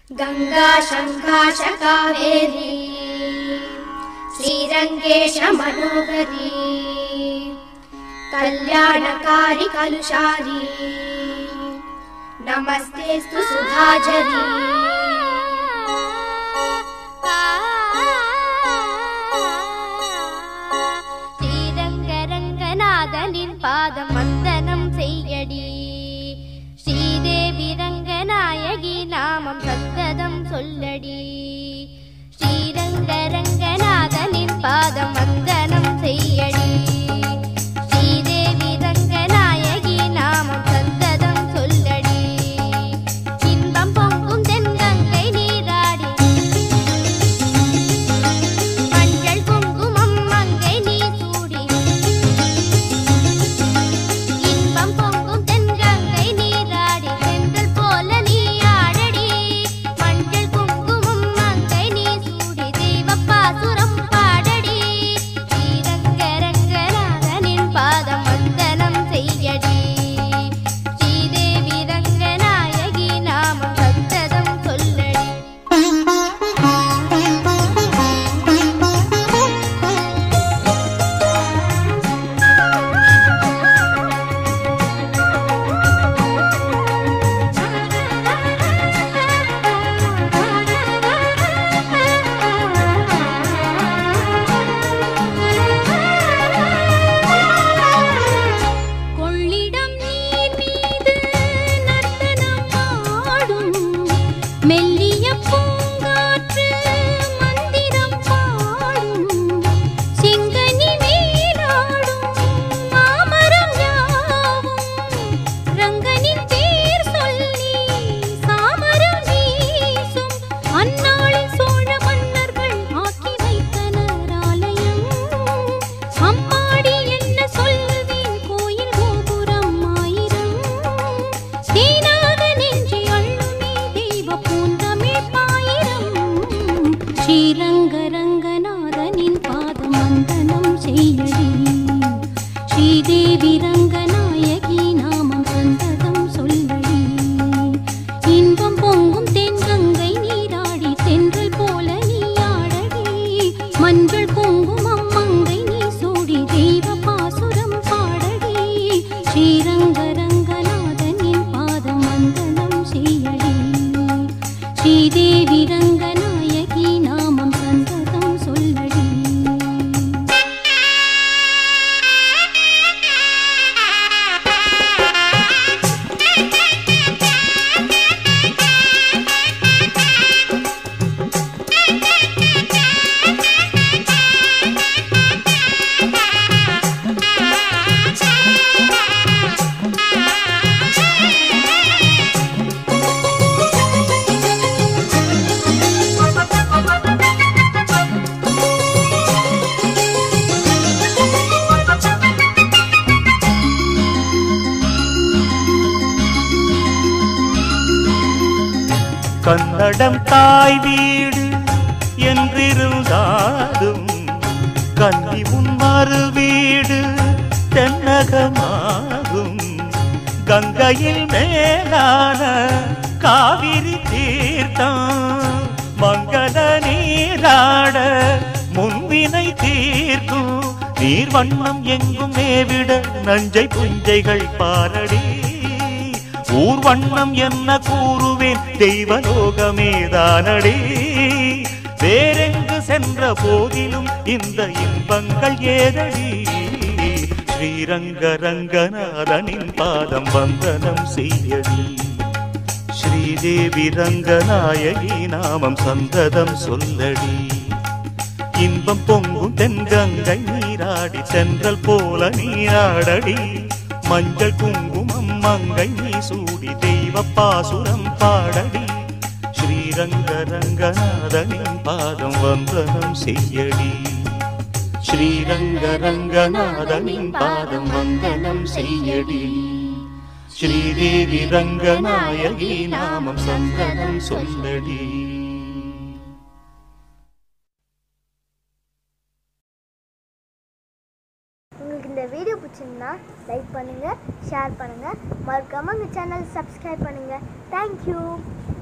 गङ्गा शङ्काश कावेरी श्रीरङ्गेश मनोहरी कल्याणकारि कलुषारी नमस्तेऽस्तु सुधाझरी ஸ்ரீரங்கரங்கநாதனின் பாதம் வந்தனம் செய்யடி ஸ்ரீதேவி ரங்கநாயகி நாமம் சந்ததம் சொல்லடி ஸ்ரீரங்கரங்கநாதனின் பாதம் வந்தனம் செய்யடி ஸ்ரீதேவி ரங்கநாயகி நாமம் சந்ததம் சொல்லடி இன்பம் பொங்கும் தென்கங்கை நீராடி மஞ்சள் குங்குமம் மங்கை நீ சூடி இன்பம் பொங்கும் தென்கங்கை நீராடி செந்தல் போல நீ ஆடடி மஞ்சள் குங்குமம் மங்கை நீ சூடி தெய்வப்பாசுரம் பாடடி ஸ்ரீரங்கரங்கநாதனின் பாதம் வந்தனம் செய்யடி ஸ்ரீதேவி ரங்கநாயகி நாமம் சத்ததம் சொல்லடி கொள்ளிடம் நீர் மீது நர்த்தனம் ஆடும் மெல்லிய பூங்காற்று மந்திரம் பாடும் சிங்கனி மேலாடும் மாமரம் யாவும் ரங்கனின் பேர் சொல்லி சாமரம் வீசும் அந்நாளில் சோழ மன்னர்கள் ஆக்கி வைத்தனர் ஆலயம் அம்மாடி என்ன சொல்லுவேன் கோயில் கோபுரம் ஆயிரம் தேனாக நெஞ்சி அள்ளுமே தெய்வ பூந்தமிழ் பாயிரம் ஸ்ரீரங்க ரங்கநாதனின் பாதம் வந்தனம் செய்யடி ஸ்ரீதேவி ரங்கநாயகி நாமம் சந்ததம் சொல்லடி இன்பம் பொங்கும் தென்கங்கை நீராடி தென்றல் போல நீ ஆடடி மஞ்சள் குங்குமம் மங்கை நீ சூடி தெய்வ பாசுரம் பாடடி ஸ்ரீரங்க ரங்கநாதனின் பாதம் வந்தனம் செய்யடி ஸ்ரீதேவி ரங்கநாயகி நாமம் சந்ததம் சொல்லடி கன்னடம் தாய் வீடு என்றிருந்தாலும் கன்னி உன் மறு வீடு தென்னகமாகும் கங்கையில் மேலான காவிரி தீர்த்தம் மங்கள நீராட முன்வினை தீர்க்கும் நீர் வண்ணம் எங்கும் மேவிட நஞ்சை புஞ்சைகள் பாரடி ஊர் வண்ணம் என்ன கூறுவேன் தெய்வலோகமேதானடி வேறெங்கு சென்ற போதிலும் இந்த இன்பங்கள் ஏதடி ஸ்ரீரங்க ரங்கநாதனின் பாதம் வந்தனம் செய்யடி ஸ்ரீதேவி ரங்கநாயகி நாமம் சந்ததம் சொல்லடி இன்பம் பொங்கும் தென்கங்கை நீராடி சென்றல் போல நீராடடி மஞ்சள் குங்குமம் மங்கை நீ சூடி தெய்வ பாசுரம் பாடடி ஸ்ரீரங்க ரங்கநாதனின் பாதம் வந்தனம் செய்யடி ஸ்ரீரங்க ரங்கநாதனின் பாதம் வந்தனம் செய்யடி ஸ்ரீதேவி ரங்கநாயகி நாமம் சந்தனம் சொல்லடி உங்களுக்கு இந்த வீடியோ பிடிச்சிருந்தா லைக் பண்ணுங்கள் ஷேர் பண்ணுங்கள் மறக்காமல் எங்கள் சேனல் சப்ஸ்கிரைப் பண்ணுங்கள் தேங்க்யூ